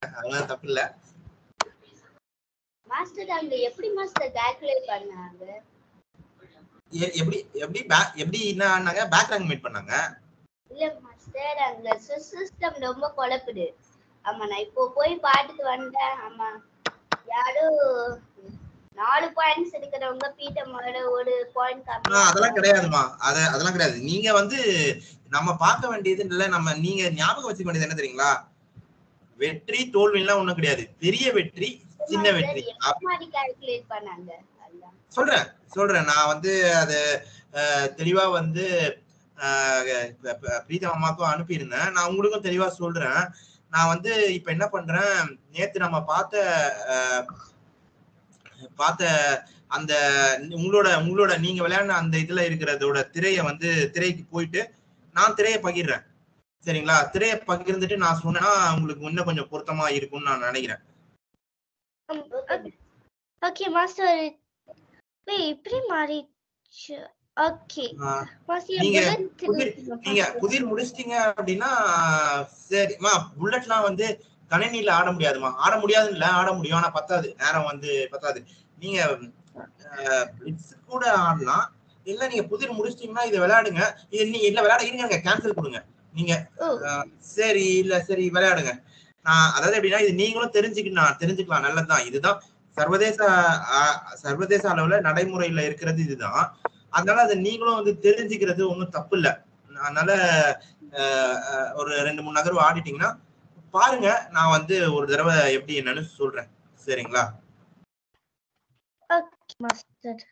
அதெல்லாம் தப்பு இல்ல மாஸ்டர் அங்க எப்படி மாஸ்டர் கால்குலேட் பண்ணாங்க எ- எப்படி எப்படி back- எப்படி என்ன ஆனாங்க பேக் ரேங்க் மீட் பண்ணாங்க இல்ல மாஸ்டர் அங்க சிஸ்டம் ரொம்ப குழப்புது ஆமா நான் இப்போ போய் பார்த்துட்டு வந்தேன் ஆமா யாரோ நாலு பாயிண்ட்ஸ் எடுக்கிறவங்க பீட்ட முதல்ல ஒரு பாயிண்ட் ஆ, அதெல்லாம் கிடையாதுமா அத அதெல்லாம் கிடையாது நீங்க வந்து நம்ம பார்க்க வேண்டியது இல்ல நம்ம நீங்க ஞாபகம் வச்சுக்க வேண்டியது என்ன தெரியுங்களா வெற்றி தோல்விலாம் ஒண்ணும் கிடையாது பெரிய வெற்றி சின்ன வெற்றி அப்- மாதிரி கால்குலேட் பண்ணாங்க அதான் சொல்றேன் சொல்றேன் நான் வந்து அது அஹ், தெளிவா வந்து அஹ், ப- ப- பிரீதம் அம்மாக்கும் அனுப்பியிருந்தேன் நான் உங்களுக்கும் தெளிவா சொல்றேன் நான் வந்து இப்ப என்ன பண்றேன் நேத்து நம்ம பார்த்த அஹ், பார்த்த அந்த உங்களோட உங்களோட நீங்க விளையாடின அந்த இதுல இருக்கிறதோட திரையை வந்து திரைக்கு போயிட்டு நான் திரையை பகிர்றேன் சரிங்களா திரையை பகிர்ந்துட்டு நான் சொன்னேன்னா உங்களுக்கு இன்னும் கொஞ்சம் பொருத்தமா இருக்கும்னு நான் நினைக்கிறேன் ஓகே மாஸ்டர் ஏய் இப்படி மாறிச்சு ஓகே ஆஹ், மாஸ்டர் நீங்க bullet புதிர் நீங்க புதிர் முடிச்சிட்டீங்க அப்படின்னா சரிம்மா புல்லட்லாம் வந்து கணினியில ஆட முடியாதுமா ஆட முடியாதுன்னு இல்ல ஆட முடியும் ஆனா பத்தாது நேரம் வந்து பத்தாது நீங்க அஹ், blitz கூட ஆடலாம் இல்ல நீங்க புதிர் முடிச்சிட்டீங்கன்னா இதை விளையாடுங்க இது நீங்க இல்ல விளையாட இருங்க கேன்சல் கொடுங்க நீங்க ஓ அஹ், சரி இல்ல சரி விளையாடுங்க நான் அதாவது எப்படின்னா இது நீங்களும் தெரிஞ்சுக்கலாம் தெரிஞ்சுக்கலாம் நல்லதுதான் இதுதான் சர்வதேச அஹ், சர்வதேச அளவுல நடைமுறையில இருக்கிறது இதுதான் அதனால அதை நீங்களும் வந்து தெரிஞ்சுக்கிறது ஒன்றும் தப்பு இல்லை அதனால அஹ், அஹ், ஒரு ரெண்டு மூணு நகர்வு ஆடிட்டீங்கன்னா பாருங்க நான் வந்து ஒரு தடவை எப்படி என்னன்னு சொல்றேன் சரிங்களா ஓகே மாஸ்டர்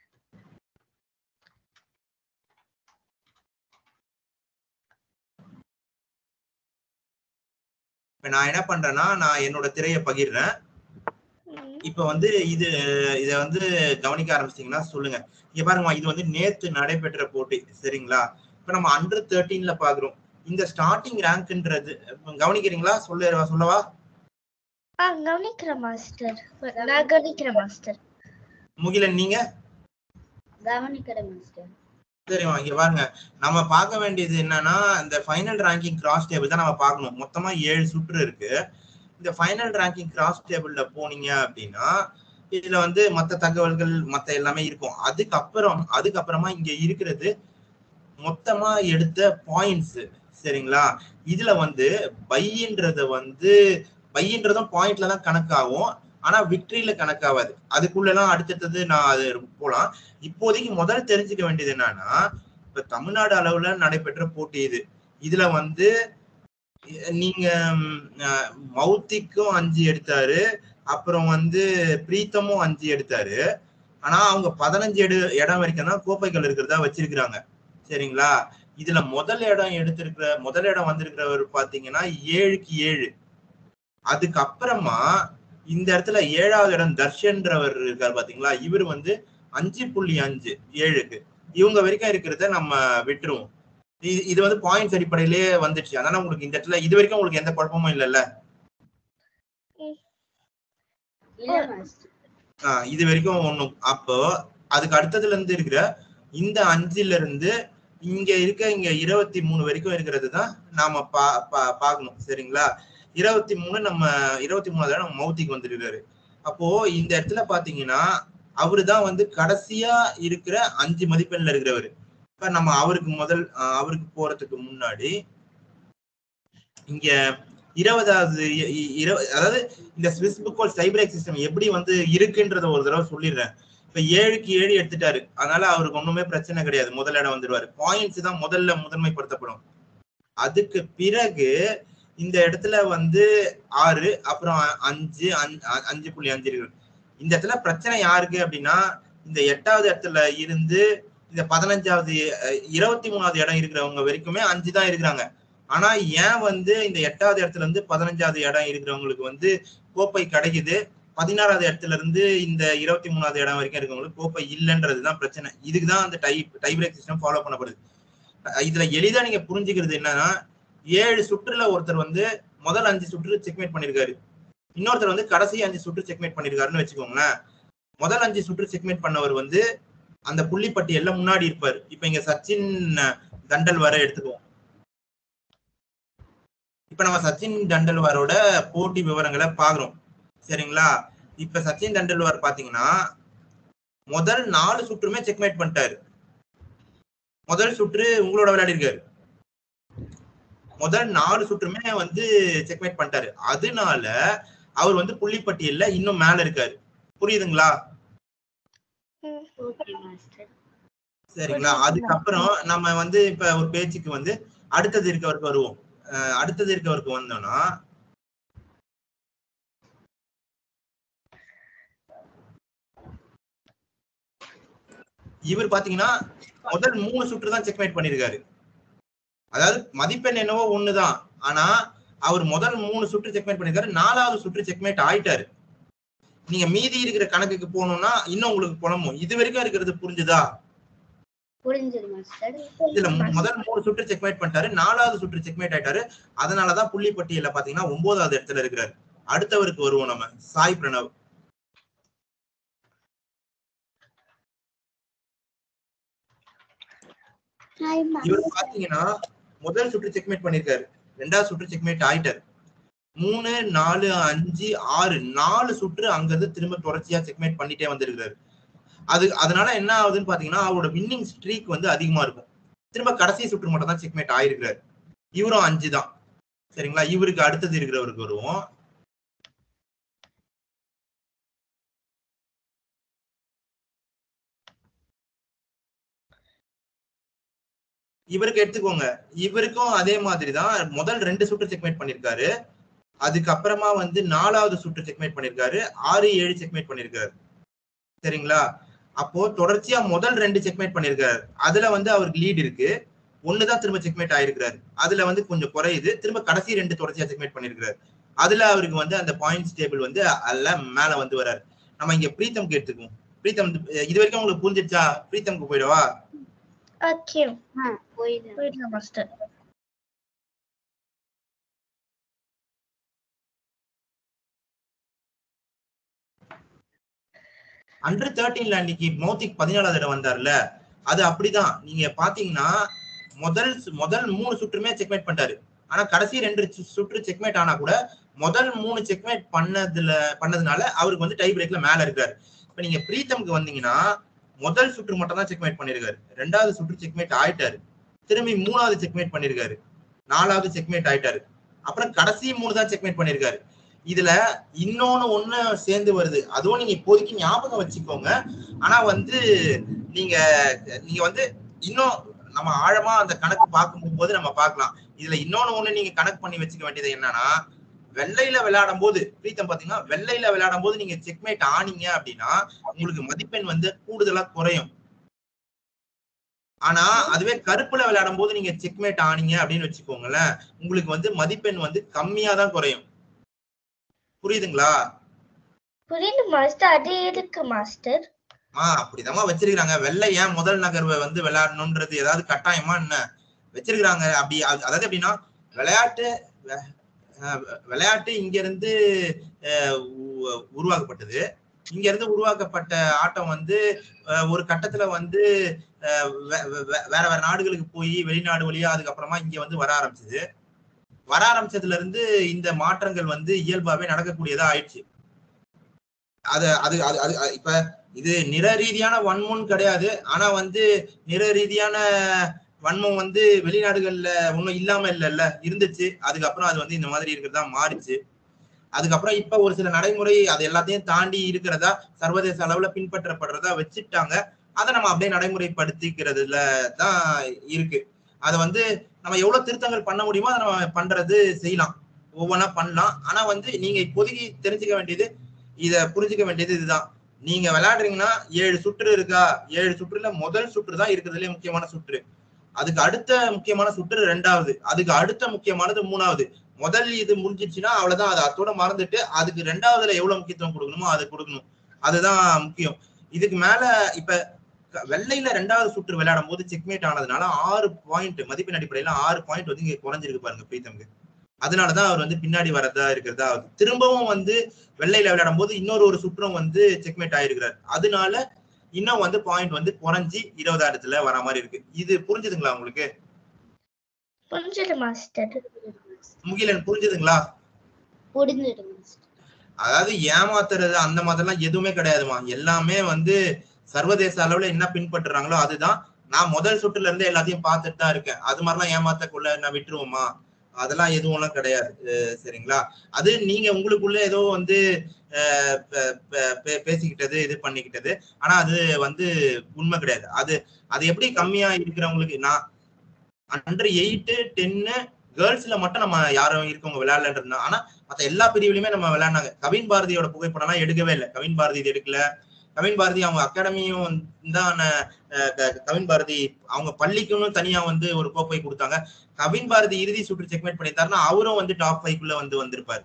இப்ப நான் என்ன பண்றேன்னா நான் என்னோட திரையை பகிர்றேன் இப்ப வந்து இது இத வந்து கவனிக்க ஆரம்பிச்சிட்டீங்கன்னா சொல்லுங்க இங்க பாருங்கம்மா இது வந்து நேத்து நடைபெற்ற போட்டி சரிங்களா இப்ப நம்ம அண்டர் தேர்ட்டீன்ல பாக்குறோம் இந்த ஸ்டார்டிங் ரேங்க்ன்றது கவனிக்கிறீங்களா சொல்ல சொல்லவா ஆ கவனிக்கிறேன் மாஸ்டர் நான் கவனிக்கிறேன் மாஸ்டர் முகிலன் நீங்க கவனிக்கிறேன் மாஸ்டர் சரிம்மா இங்க பாருங்க நம்ம பார்க்க வேண்டியது என்னன்னா இந்த ஃபைனல் ரேங்கிங் கிராஸ் டேபிள் தான் நம்ம பார்க்கணும் மொத்தமா ஏழு சுற்று இருக்கு இந்த ஃபைனல் ரேங்கிங் கிராஸ் டேபிள்ல போனீங்க அப்படின்னா இதுல வந்து மத்த தகவல்கள் மத்த எல்லாமே இருக்கும் அதுக்கப்புறம் அதுக்கப்புறமா இங்க இருக்கிறது மொத்தமா எடுத்த பாயிண்ட்ஸ் சரிங்களா இதுல வந்து பையன்றத வந்து பையன்றதும் பாயிண்ட்ல தான் கணக்காகும் ஆனா விக்டரியில கணக்காகாது அதுக்குள்ள எல்லாம் அடுத்தடுத்தது நான் அது போலாம் இப்போதைக்கு முதல் தெரிஞ்சுக்க வேண்டியது என்னன்னா இப்ப தமிழ்நாடு அளவுல நடைபெற்ற போட்டி இது இதுல வந்து அஹ், நீங்க ம், அஹ், மௌத்திக்கும் அஞ்சு எடுத்தாரு அப்புறம் வந்து பிரீத்தமும் அஞ்சு எடுத்தாரு ஆனா அவங்க பதினஞ்சு எடு இடம் வரைக்கும் தான் கோப்பைகள் இருக்கிறதா வச்சிருக்கிறாங்க சரிங்களா இதுல முதல் இடம் எடுத்திருக்கிற முதல் இடம் வந்திருக்கிறவர் பாத்தீங்கன்னா ஏழுக்கு ஏழு அதுக்கப்புறமா இந்த இடத்துல ஏழாவது இடம் தர்ஷன்றவர் இருக்காரு பாத்தீங்களா இவர் வந்து அஞ்சு புள்ளி அஞ்சு ஏழுக்கு இவங்க வரைக்கும் இருக்கிறத நம்ம விட்டுருவோம் இது இது வந்து பாயிண்ட்ஸ் அடிப்படையிலே வந்துடுச்சு அதனால உங்களுக்கு இந்த இடத்துல இது வரைக்கும் உங்களுக்கு எந்த குழப்பமும் இல்லைல்ல இல்ல மாஸ்டர் ஆஹ் இது வரைக்கும் ஒண்ணும் அப்போ அதுக்கு அடுத்ததுல இருந்து இருக்கிற இந்த அஞ்சுல இருந்து இங்க இருக்க இங்க இருபத்தி மூணு வரைக்கும் இருக்கிறது தான் நாம பா பா- பார்க்கணும் சரிங்களா இருபத்தி மூணு நம்ம இருபத்தி மூணாவது நம்ம மௌத்திக்கு வந்துருக்காரு அப்போ இந்த இடத்துல பாத்தீங்கன்னா அவரு தான் வந்து கடைசியா இருக்கிற அஞ்சு மதிப்பெண்ல இருக்கிறவர் இப்ப நம்ம அவருக்கு முதல் ஆஹ் அவருக்கு போறதுக்கு முன்னாடி இங்க இருபதாவது இ- இ- இருவ- அதாவது இந்த ஸ்விஸ் புக் சைபரேக் சிஸ்டம் எப்படி வந்து இருக்குன்றத ஒரு தடவை சொல்லிடுறேன் இப்ப ஏழுக்கு ஏழு எடுத்துட்டாரு அதனால அவருக்கு ஒண்ணுமே பிரச்சனை கிடையாது முதல் இடம் வந்துருவாரு பாயிண்ட்ஸ் தான் முதல்ல முதன்மைப்படுத்தப்படும் அதுக்கு பிறகு இந்த இடத்துல வந்து ஆறு அப்புறம் அஞ்சு அஞ்சு அஞ்சு புள்ளி அஞ்சு இருக்கு இந்த இடத்துல பிரச்சனை யாருக்கு அப்படின்னா இந்த எட்டாவது இடத்துல இருந்து இந்த பதினஞ்சாவது அஹ், இருபத்தி மூணாவது இடம் இருக்கிறவங்க வரைக்குமே அஞ்சு தான் இருக்கிறாங்க ஆனா ஏன் வந்து இந்த எட்டாவது இடத்துல இருந்து பதினஞ்சாவது இடம் இருக்கிறவங்களுக்கு வந்து கோப்பை கிடைக்குது பதினாறாவது இடத்துல இருந்து இந்த இருபத்தி மூணாவது இடம் வரைக்கும் இருக்கவங்களுக்கு கோப்பை இல்லைன்றதுதான் பிரச்சனை இதுக்கு தான் அந்த tie tie break system follow பண்ணப்படுது அஹ் இதுல எளிதா நீங்க புரிஞ்சுக்கிறது என்னன்னா ஏழு சுற்றுல ஒருத்தர் வந்து முதல் அஞ்சு சுற்று செக்மேட் பண்ணிருக்காரு இன்னொருத்தர் வந்து கடைசி அஞ்சு சுற்று செக்மேட் பண்ணிருக்காருன்னு வச்சுக்கோங்களேன் முதல் அஞ்சு சுற்று செக்மேட் பண்ணவர் வந்து அந்த புள்ளி பட்டியல்ல முன்னாடி இருப்பார் இப்ப இங்க சச்சின் அஹ், தண்டல் வர எடுத்துக்குவோம் இப்ப நம்ம சச்சின் டண்டல்வாரோட போட்டி விவரங்களை பாக்குறோம் சரிங்களா இப்ப சச்சின் டண்டல்வார் பாத்தீங்கன்னா முதல் நாலு சுற்றுமே செக்மேட் பண்ணிட்டாரு முதல் சுற்று உங்களோட விளையாடி இருக்காரு முதல் நாலு சுற்றுமே வந்து செக்மேட் பண்ணிட்டாரு அதனால அவர் வந்து புள்ளிப்பட்டியல்ல இன்னும் மேல இருக்காரு புரியுதுங்களா ஓகே மாஸ்டர் சரிங்களா அதுக்கப்புறம் நம்ம வந்து இப்ப ஒரு பேச்சுக்கு வந்து அடுத்தது இருக்கவருக்கு வருவோம் அஹ் அடுத்தது இருக்கவருக்கு வந்தோம்னா இவர் பாத்தீங்கன்னா முதல் மூணு சுற்று தான் செக்மேட் பண்ணிருக்காரு அதாவது மதிப்பெண் என்னவோ ஒண்ணுதான் ஆனா அவர் முதல் மூணு சுற்று செக்மேட் பண்ணிருக்காரு நாலாவது சுற்று செக்மேட் ஆயிட்டாரு நீங்க மீதி இருக்கிற கணக்குக்கு போகணும்னா இன்னும் உங்களுக்கு புலமும் இது வரைக்கும் இருக்கிறது புரிஞ்சுதா புரிஞ்சது மாஸ்டர் இதுல மு- முதல் மூணு சுற்று செக்மேட் பண்ணிட்டாரு நாலாவது சுற்று செக்மேட் ஆயிட்டாரு அதனாலதான் புள்ளி பட்டியல பாத்தீங்கன்னா ஒன்பதாவது இடத்துல இருக்கிறாரு அடுத்தவருக்கு வருவோம் நம்ம சாய் பிரணவ் இவர் பாத்தீங்கன்னா முதல் சுற்று செக்மேட் பண்ணிருக்காரு ரெண்டாவது சுற்று செக்மேட் ஆயிட்டாரு மூணு நாலு அஞ்சு ஆறு நாலு சுற்று அங்கிருந்து திரும்ப தொடர்ச்சியா செக்மேட் பண்ணிட்டே வந்திருக்காரு அது அதனால என்ன ஆகுதுன்னு பாத்தீங்கன்னா அவரோட வின்னிங் ஸ்ட்ரீக் வந்து அதிகமா இருக்கும் திரும்ப கடைசி சுற்று மட்டும் தான் செக்மேட் ஆயிருக்காரு இவரும் அஞ்சு தான் சரிங்களா இவருக்கு அடுத்தது இருக்கிறவருக்கு வருவோம் இவருக்கு எடுத்துக்கோங்க இவருக்கும் அதே மாதிரி தான் முதல் ரெண்டு சுற்று செக்மேட் பண்ணிருக்காரு அதுக்கப்புறமா வந்து நாலாவது சுற்று செக்மேட் பண்ணிருக்காரு ஆறு ஏழு செக்மேட் பண்ணிருக்காரு சரிங்களா அப்போ தொடர்ச்சியா முதல் ரெண்டு செக்மேட் பண்ணிருக்காரு அதுல வந்து அவருக்கு லீட் இருக்கு ஒண்ணுதான் திரும்ப செக்மேட் ஆயிருக்காரு அதுல வந்து கொஞ்சம் குறையுது திரும்ப கடைசி ரெண்டு தொடர்ச்சியா செக்மேட் பண்ணிருக்காரு அதுல அவருக்கு வந்து அந்த பாயிண்ட்ஸ் டேபிள் வந்து எல்லாம் மேல வந்து வராரு நம்ம இங்க பிரீத்தம்க்கு எடுத்துக்குவோம் பிரீத்தம் இது வரைக்கும் உங்களுக்கு புரிஞ்சிருச்சா பிரீத்தம்க்கு போயிடவா ஓகே ஆ போயிடு போயிடலாம் மாஸ்டர் அண்டர் தேர்ட்டீன்ல அன்னைக்கு மௌத்திக் பதினாலாவது இடம் வந்தார்ல அது அப்படிதான் நீங்க பாத்தீங்கன்னா முதல் சு- முதல் மூணு சுற்றுமே செக்மேட் பண்ணிட்டாரு ஆனா கடைசி ரெண்டு சு- சுற்று செக்மேட் ஆனா கூட முதல் மூணு செக்மேட் பண்ணதுல பண்ணதுனால அவருக்கு வந்து டை பிரேக்ல மேல இருக்காரு இப்ப நீங்க பிரீத்தம்க்கு வந்தீங்கன்னா முதல் சுற்று மட்டும் தான் செக்மேட் பண்ணிருக்காரு ரெண்டாவது சுற்று செக்மேட் ஆயிட்டாரு திரும்பி மூணாவது செக்மேட் பண்ணிருக்காரு நாலாவது செக்மேட் ஆயிட்டாரு அப்புறம் கடைசி மூணு தான் செக்மேட் பண்ணிருக்காரு இதுல இன்னொன்னு ஒண்ணு சேர்ந்து வருது அதுவும் நீங்க இப்போதைக்கு ஞாபகம் வச்சுக்கோங்க ஆனா வந்து நீங்க நீங்க வந்து இன்னும் நம்ம ஆழமா அந்த கணக்கு பார்க்கும் போது நம்ம பார்க்கலாம் இதுல இன்னொன்னு ஒண்ணு நீங்க கணக்கு பண்ணி வச்சுக்க வேண்டியது என்னன்னா வெள்ளையில விளையாடும் போது பிரீத்தம் பாத்தீங்கன்னா வெள்ளையில விளையாடும் போது நீங்க செக்மேட் ஆனீங்க அப்படின்னா உங்களுக்கு மதிப்பெண் வந்து கூடுதலா குறையும் ஆனா அதுவே கருப்புல விளையாடும் போது நீங்க செக்மேட் ஆனீங்க அப்படின்னு வச்சுக்கோங்களேன் உங்களுக்கு வந்து மதிப்பெண் வந்து கம்மியா தான் குறையும் புரியுதுங்களா புரியுது மாஸ்டர் அது எதுக்கு மாஸ்டர் ஆ அப்படிதாம்மா வச்சிருக்காங்க வெள்ளை ஏன் முதல் நகர்வை வந்து விளையாடணும்ன்றது ஏதாவது கட்டாயமா என்ன வச்சிருக்காங்க அப்படி அது- அதாவது எப்படின்னா விளையாட்டு வெ- அஹ் விளையாட்டு இங்க இருந்து அஹ், உ- உருவாக்கப்பட்டது இங்க இருந்து உருவாக்கப்பட்ட ஆட்டம் வந்து அஹ், ஒரு கட்டத்துல வந்து அஹ், வே- வே- வேற வேற நாடுகளுக்கு போய் வெளிநாடு வழியா அதுக்கப்புறமா இங்க வந்து வர ஆரம்பிச்சது வர ஆரம்பிச்சதுல இருந்து இந்த மாற்றங்கள் வந்து இயல்பாவே நடக்கக்கூடியதா ஆயிடுச்சு அது அது அது அது அது- இப்ப இது நிற ரீதியான வன்மம் கிடையாது ஆனா வந்து நிற ரீதியான வன்மம் வந்து வெளிநாடுகள்ல ஒண்ணும் இல்லாம இல்லைல்ல இருந்துச்சு அதுக்கப்புறம் அது வந்து இந்த மாதிரி இருக்கிறதா மாறிச்சு அதுக்கப்புறம் இப்ப ஒரு சில நடைமுறை அது எல்லாத்தையும் தாண்டி இருக்கிறதா சர்வதேச அளவுல பின்பற்றப்படுறதா வச்சுட்டாங்க அதை நம்ம அப்படியே நடைமுறைப்படுத்திக்கிறதுல தான் இருக்கு அதை வந்து நம்ம எவ்வளவு திருத்தங்கள் பண்ண முடியுமோ அதை நம்ம பண்றது செய்யலாம் ஒவ்வொன்றா பண்ணலாம் ஆனா வந்து நீங்க இப்போதைக்கு தெரிஞ்சுக்க வேண்டியது இத புரிஞ்சுக்க வேண்டியது இதுதான் நீங்க விளையாடுறீங்கன்னா ஏழு சுற்று இருக்கா ஏழு சுற்றுல முதல் சுற்று தான் இருக்கிறதுலே முக்கியமான சுற்று அதுக்கு அடுத்த முக்கியமான சுற்று ரெண்டாவது அதுக்கு அடுத்த முக்கியமானது மூணாவது முதல் இது முடிஞ்சிச்சுன்னா அவ்வளவுதான் அதை அத்தோட மறந்துட்டு அதுக்கு ரெண்டாவதுல எவ்வளவு முக்கியத்துவம் கொடுக்கணுமோ அதை கொடுக்கணும் அதுதான் முக்கியம் இதுக்கு மேல இப்ப க- வெள்ளையில ரெண்டாவது சுற்று விளையாடும் போது செக்மேட் ஆனதுனால ஆறு பாயிண்ட் மதிப்பெண் அடிப்படையில ஆறு பாயிண்ட் வந்து இங்க குறைஞ்சிருக்கு பாருங்க பிரீத்தம்க்கு அதனாலதான் அவர் வந்து பின்னாடி வரதா இருக்கிறதா ஆகுது திரும்பவும் வந்து வெள்ளையில விளையாடும் போது இன்னொரு ஒரு சுற்றும் வந்து செக்மேட் ஆயிருக்கிறார் அதனால இன்னும் வந்து பாயிண்ட் வந்து குறைஞ்சி இருபதாயிரத்துல வர மாதிரி இருக்கு இது புரிஞ்சுதுங்களா உங்களுக்கு புரிஞ்சது மாஸ்டர் முகிலன் புரிஞ்சுதுங்களா புரிஞ்சுது மாஸ்டர் அதாவது ஏமாத்துறது அந்த மாதிரிலாம் எதுவுமே கிடையாதுமா எல்லாமே வந்து சர்வதேச அளவுல என்ன பின்பற்றுறாங்களோ அதுதான் நான் முதல் சுற்றுல இருந்து எல்லாத்தையும் பார்த்துட்டு தான் இருக்கேன் அது மாதிரிலாம் ஏமாத்தக்குள்ள நான் விட்டுருவோமா அதெல்லாம் எதுவும்லாம் கிடையாது அஹ் சரிங்களா அது நீங்க உங்களுக்குள்ள ஏதோ வந்து அஹ் பே- பே- பே- பேசிக்கிட்டது இது பண்ணிக்கிட்டது ஆனா அது வந்து உண்மை கிடையாது அது அது எப்படி கம்மியா இருக்கிறவங்களுக்கு நான் அண்டர் எயிட்டு டென்னு கேர்ள்ஸ்ல மட்டும் நம்ம யாரும் இருக்கவங்க விளையாடலன்றதுனா ஆனா மத்த எல்லா பிரிவுலயுமே நம்ம விளையாடினாங்க கவின் பாரதியோட புகைப்படம் எல்லாம் எடுக்கவே இல்லை கவின் பாரதி இது எடுக்கல கவின் பாரதி அவங்க அகாடமியும் தான் அஹ், க- கவின் பாரதி அவங்க பள்ளிக்குன்னு தனியா வந்து ஒரு கோப்பை கொடுத்தாங்க கவின் பாரதி இறுதி சுற்று செக்மேட் பண்ணியிருந்தாருன்னா அவரும் வந்து டாப் ஃபைவ்க்குள்ள வந்து வந்திருப்பாரு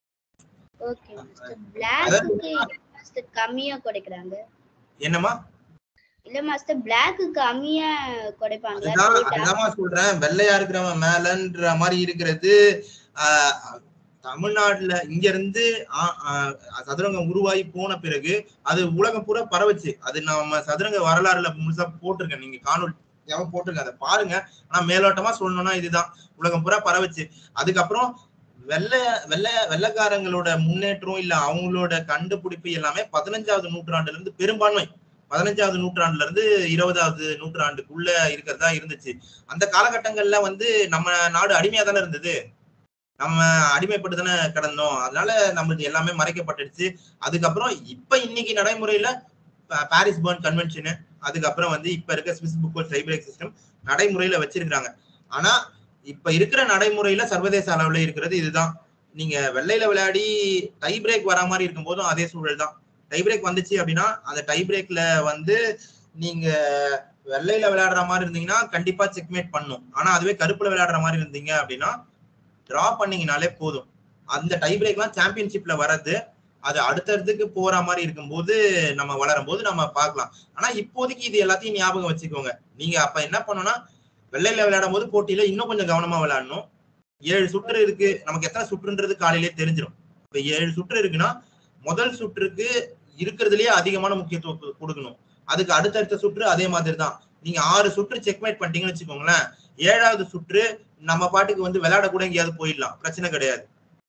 ஓகே மாஸ்டர் பிளாக்குக்கு மாஸ்டர் கம்மியா குறைக்கிறாங்க என்னமா இல்ல மாஸ்டர் பிளாக்கு கம்மியா குறைப்பாங்க அதுதான் அதுதான் சொல்றேன் வெள்ளையா இருக்கிறவன் மேலன்ற மாதிரி இருக்கிறது ஆஹ், தமிழ்நாட்டுல இங்க இருந்து ஆ- ஆஹ், சதுரங்கம் உருவாகி போன பிறகு அது உலகம் பூரா பரவுச்சு அது நம்ம சதுரங்க வரலாறுல முழுசா போட்டிருக்கேன் நீங்க காணொலி எவன் போட்டிருக்கேன் அதை பாருங்க ஆனா மேலோட்டமா சொல்லணும்னா இதுதான் உலகம் பூரா பரவுச்சு அதுக்கப்புறம் வெள்ளை வெள்ளை வெள்ளைக்காரங்களோட முன்னேற்றம் இல்ல அவங்களோட கண்டுபிடிப்பு எல்லாமே பதினஞ்சாவது நூற்றாண்டுல இருந்து பெரும்பான்மை பதினஞ்சாவது நூற்றாண்டுல இருந்து இருபதாவது நூற்றாண்டுக்குள்ள இருக்கிறதா இருந்துச்சு அந்த காலகட்டங்கள்ல வந்து நம்ம நாடு அடிமையா தானே இருந்தது நம்ம அடிமைப்பட்டு தானே கிடந்தோம் அதனால நம்மளுக்கு எல்லாமே மறைக்கப்பட்டுடுச்சு அதுக்கப்புறம் இப்ப இன்னைக்கு நடைமுறையில ப- பாரிஸ் பர்ன் கன்வென்ஷனு அதுக்கப்புறம் வந்து இப்ப இருக்க ஸ்விஸ் புக் டைப்ரேக் சிஸ்டம் நடைமுறையில வச்சிருக்காங்க ஆனா இப்ப இருக்கிற நடைமுறையில சர்வதேச அளவுல இருக்கிறது இதுதான் நீங்க வெள்ளையில விளையாடி டை பிரேக் வரா மாதிரி இருக்கும் போதும் அதே சூழல் தான் டை பிரேக் வந்துச்சு அப்படின்னா அந்த டை பிரேக்ல வந்து நீங்க வெள்ளையில விளையாடுற மாதிரி இருந்தீங்கன்னா கண்டிப்பா செக்மேட் பண்ணும் ஆனா அதுவே கருப்புல விளையாடுற மாதிரி இருந்தீங்க அப்படின்னா டிரா பண்ணீங்கனாலே போதும் அந்த டை பிரேக்லாம் சாம்பியன்ஷிப்ல வர்றது அது அடுத்தடுத்துக்கு போற மாதிரி இருக்கும்போது நம்ம வளரும் போது நம்ம பார்க்கலாம் ஆனா இப்போதைக்கு இது எல்லாத்தையும் ஞாபகம் வச்சுக்கோங்க நீங்க அப்ப என்ன பண்ணணும்னா வெள்ளையில விளையாடும் போது போட்டியில இன்னும் கொஞ்சம் கவனமா விளையாடணும் ஏழு சுற்று இருக்கு நமக்கு எத்தனை சுற்றுன்றது காலையிலே தெரிஞ்சிடும் இப்ப ஏழு சுற்று இருக்குன்னா முதல் சுற்றுக்கு இருக்கிறதுலயே அதிகமான முக்கியத்துவம் கொ- கொடுக்கணும் அதுக்கு அடுத்தடுத்த சுற்று அதே மாதிரி தான் நீங்க ஆறு சுற்று செக்மேட் பண்ணிட்டீங்கன்னு வச்சுக்கோங்களேன் ஏழாவது சுற்று நம்ம பாட்டுக்கு வந்து விளையாட கூட எங்கேயாவது போயிடலாம் பிரச்சனை கிடையாது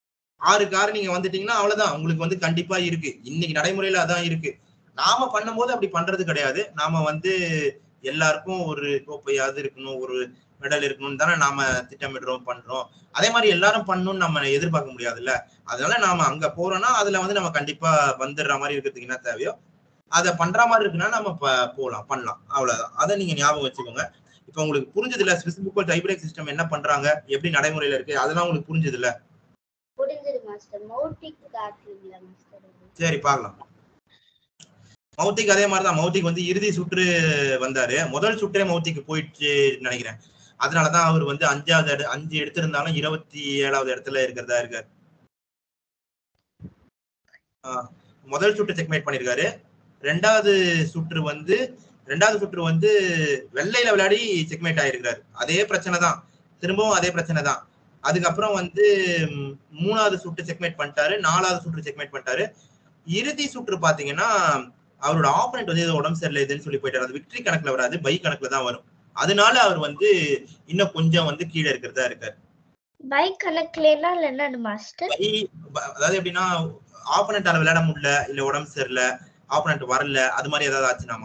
ஆறு கார் நீங்க வந்துட்டீங்கன்னா அவ்வளவுதான் உங்களுக்கு வந்து கண்டிப்பா இருக்கு இன்னைக்கு நடைமுறையில அதான் இருக்கு நாம பண்ணும்போது அப்படி பண்றது கிடையாது நாம வந்து எல்லாருக்கும் ஒரு கோப்பையாவது இருக்கணும் ஒரு மெடல் இருக்கணும்னு தானே நாம திட்டமிடுறோம் பண்றோம் அதே மாதிரி எல்லாரும் பண்ணணும்னு நம்ம எதிர்பார்க்க முடியாதுல்ல அதனால நாம அங்க போறோம்னா அதுல வந்து நம்ம கண்டிப்பா வந்துடுற மாதிரி இருக்கிறதுக்கு என்ன தேவையோ அதை பண்ற மாதிரி இருக்குன்னா நம்ம ப- போலாம் பண்ணலாம் அவ்வளவுதான் அதை நீங்க ஞாபகம் வச்சுக்கோங்க இப்ப உங்களுக்கு புரிஞ்சது இல்ல ஸ்விஸ் புக் டைப்ரேக் சிஸ்டம் என்ன பண்றாங்க எப்படி நடைமுறையில இருக்கு அதெல்லாம் உங்களுக்கு புரிஞ்சது இல்ல புரிஞ்சது மாஸ்டர் மௌட்டிக் காட்டுறீங்களா மாஸ்டர் சரி பார்க்கலாம் மௌத்திக் அதே மாதிரிதான் மௌத்திக் வந்து இறுதி சுற்று வந்தாரு முதல் சுற்றே மௌத்திக்கு போயிடுச்சு நினைக்கிறேன் அதனாலதான் அவர் வந்து அஞ்சாவது இட- அஞ்சு எடுத்திருந்தாலும் இருபத்தி ஏழாவது இடத்துல இருக்கிறதா இருக்காரு ஆஹ் முதல் சுற்று செக்மேட் பண்ணிருக்காரு ரெண்டாவது சுற்று வந்து ரெண்டாவது சுற்று வந்து வெள்ளையில விளையாடி செக்மேட் ஆயிருக்காரு அதே பிரச்சனை தான் திரும்பவும் அதே பிரச்சனை தான் அதுக்கப்புறம் வந்து ம், மூணாவது சுற்று செக்மேட் பண்ணிட்டாரு நாலாவது சுற்று செக்மேட் பண்ணிட்டாரு இறுதி சுற்று பாத்தீங்கன்னா அவரோட ஆப்பனண்ட் வந்து ஏதோ உடம்பு சரியில்லை இதுன்னு சொல்லி போயிட்டாரு அது விக்டரி கணக்குல வராது பை கணக்குல தான் வரும் அதனால அவர் வந்து இன்னும் கொஞ்சம் வந்து கீழே இருக்கிறதா இருக்காரு பைக் கணக்குலனா என்னது மாஸ்டர் பை ப- அதாவது எப்படின்னா ஆப்பனண்டால விளையாட முடியல இல்ல உடம்பு சரியில்லை ஆப்பனண்ட் வரல அது மாதிரி ஏதாவது ஆச்சுனாமா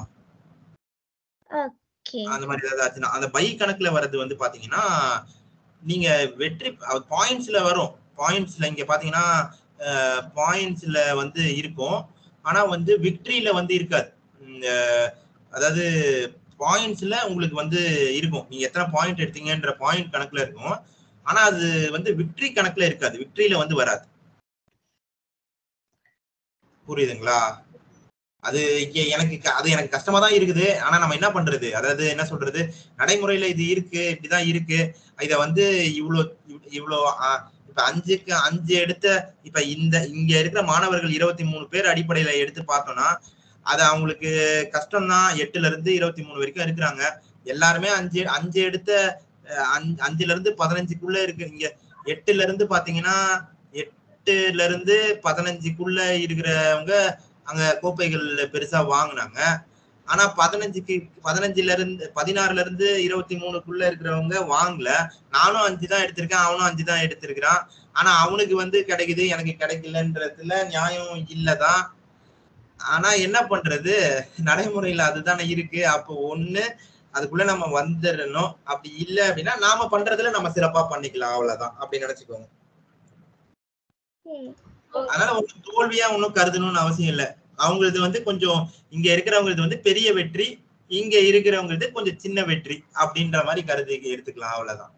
ஓகே அந்த மாதிரி ஏதாவது ஆச்சுன்னா அந்த பை கணக்குல வர்றது வந்து பாத்தீங்கன்னா நீங்க வெற்றி பாயிண்ட்ஸ்ல வரும் பாயிண்ட்ஸ்ல இங்க பாத்தீங்கன்னா பாயிண்ட்ஸ்ல வந்து இருக்கும் ஆனா வந்து விக்டரியில வந்து இருக்காது உம், அஹ், அதாவது பாயிண்ட்ஸ்ல உங்களுக்கு வந்து இருக்கும் நீங்க எத்தனை பாயிண்ட் எடுத்தீங்கன்ற பாயிண்ட் கணக்குல இருக்கும் ஆனா அது வந்து விக்டரி கணக்குல இருக்காது விக்டரியில வந்து வராது புரியுதுங்களா அது எ- எனக்கு க- அது எனக்கு கஷ்டமா தான் இருக்குது ஆனா நம்ம என்ன பண்றது அதாவது என்ன சொல்றது நடைமுறையில இது இருக்கு இப்படிதான் இருக்கு இத வந்து இவ்வளோ இவ்- இவ்வளோ ஆ, இப்ப அஞ்சுக்கு அஞ்சு எடுத்த இப்ப இந்த இங்க இருக்கிற மாணவர்கள் இருபத்தி மூணு பேர் அடிப்படையில எடுத்து பார்த்தோம்னா அது அவங்களுக்கு கஷ்டம்தான் எட்டுல இருந்து இருபத்தி மூணு வரைக்கும் இருக்கிறாங்க எல்லாருமே அஞ்சு அஞ்சு எடுத்த அஹ், அஞ்சு- அஞ்சுல இருந்து பதினஞ்சுக்குள்ள இருக்கு இங்க எட்டுல இருந்து பாத்தீங்கன்னா எட்டுல இருந்து பதினஞ்சுக்குள்ள இருக்கிறவங்க அங்க கோப்பைகள் பெருசா வாங்குனாங்க ஆனா பதினஞ்சுக்கு பதினஞ்சுல இருந்து பதினாறுல இருந்து இருபத்தி மூணுக்குள்ள இருக்கிறவங்க வாங்கல நானும் அஞ்சு தான் எடுத்திருக்கேன் அவனும் அஞ்சு தான் எடுத்திருக்கிறான் ஆனா அவனுக்கு வந்து கிடைக்குது எனக்கு கிடைக்கலன்றதுல நியாயம் இல்லதான் ஆனா என்ன பண்றது நடைமுறையில அதுதானே இருக்கு அப்போ ஒண்ணு அதுக்குள்ள நம்ம வந்துடணும் அப்படி இல்ல அப்படின்னா நாம பண்றதுல நம்ம சிறப்பா பண்ணிக்கலாம் அவ்வளவுதான் அப்படி நினைச்சுக்கோங்க ம். அதனால ஒன்றும் தோல்வியா ஒன்றும் கருதணும்னு அவசியம் இல்ல அவங்களது வந்து கொஞ்சம் இங்க இருக்கிறவங்களது வந்து பெரிய வெற்றி இங்க இருக்கிறவங்களது கொஞ்சம் சின்ன வெற்றி அப்படின்ற மாதிரி கருதி எடுத்துக்கலாம் அவ்வளவுதான்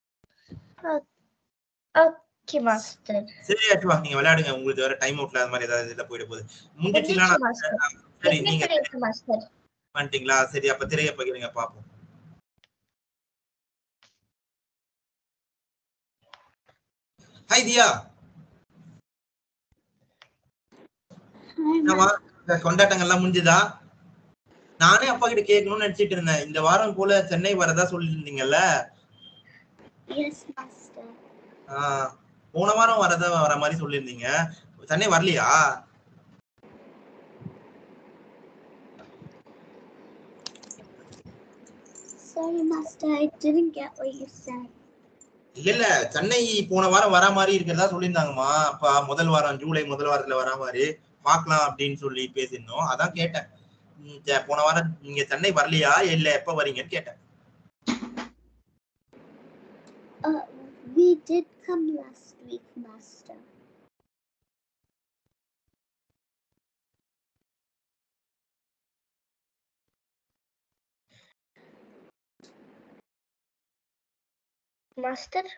ஓகே மாஸ்டர் சரி அச்சுவா நீங்க விளையாடுங்க உங்களுக்கு வேற டைம் அவுட்ல அது மாதிரி ஏதாவது இதுல போயிட போகுது முடிஞ்சிச்சுன்னா நான் மாஸ்டர் சரி நீங்க இருக்கு மாஸ்டர் பண்ணிட்டீங்களா சரி அப்ப திரைய பகிருங்க பாப்போம் ஹாய் தியா என்னவா இந்த கொண்டாட்டங்கள்லாம் முடிஞ்சுதா நானே அப்பா கிட்ட கேட்கணும்னு நினைச்சிட்டு இருந்தேன் இந்த வாரம் போல சென்னை வரதா சொல்லியிருந்தீங்கல்ல Yes, master. ஆஹ் போன வாரம் வரதா வர மாதிரி சொல்லியிருந்தீங்க சென்னை வரலையா Sorry, master. I didn't get what you said. இல்ல இல்ல சென்னை போன வாரம் வரா மாதிரி இருக்கிறதா சொல்லியிருந்தாங்கம்மா அப்பா முதல் வாரம் ஜூலை முதல் வாரத்துல வரா மாதிரி பார்க்கலாம் அப்படின்னு சொல்லி பேசியிருந்தோம் அதான் கேட்டேன் ம், சே, போன வாரம் நீங்க சென்னை வரலையா இல்ல எப்ப வரீங்கன்னு கேட்டேன் Uh, we did come last week, master. Master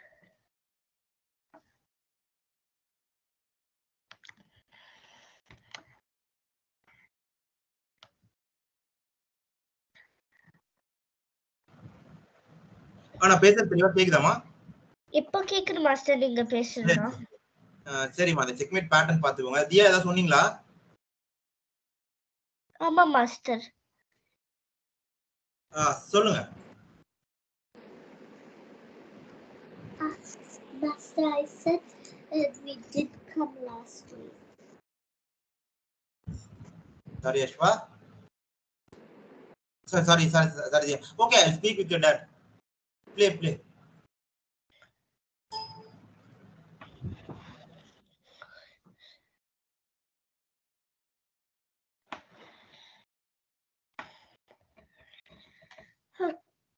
ஆனா பேசுறது தெளிவா கேக்குதாமா இப்போ கேக்குது மாஸ்டர் நீங்க பேசுறதா அஹ் சரிம்மா அந்த செக்மேட் பேட்டர்ன் பாத்துக்கோங்க தியா ஏதாவது சொன்னீங்களா ஆமா மாஸ்டர் அஹ் சொல்லுங்க Uh, master, I said that we did come last week. Sorry Ashwa sorry sorry sorry sorry okay speak with your dad play play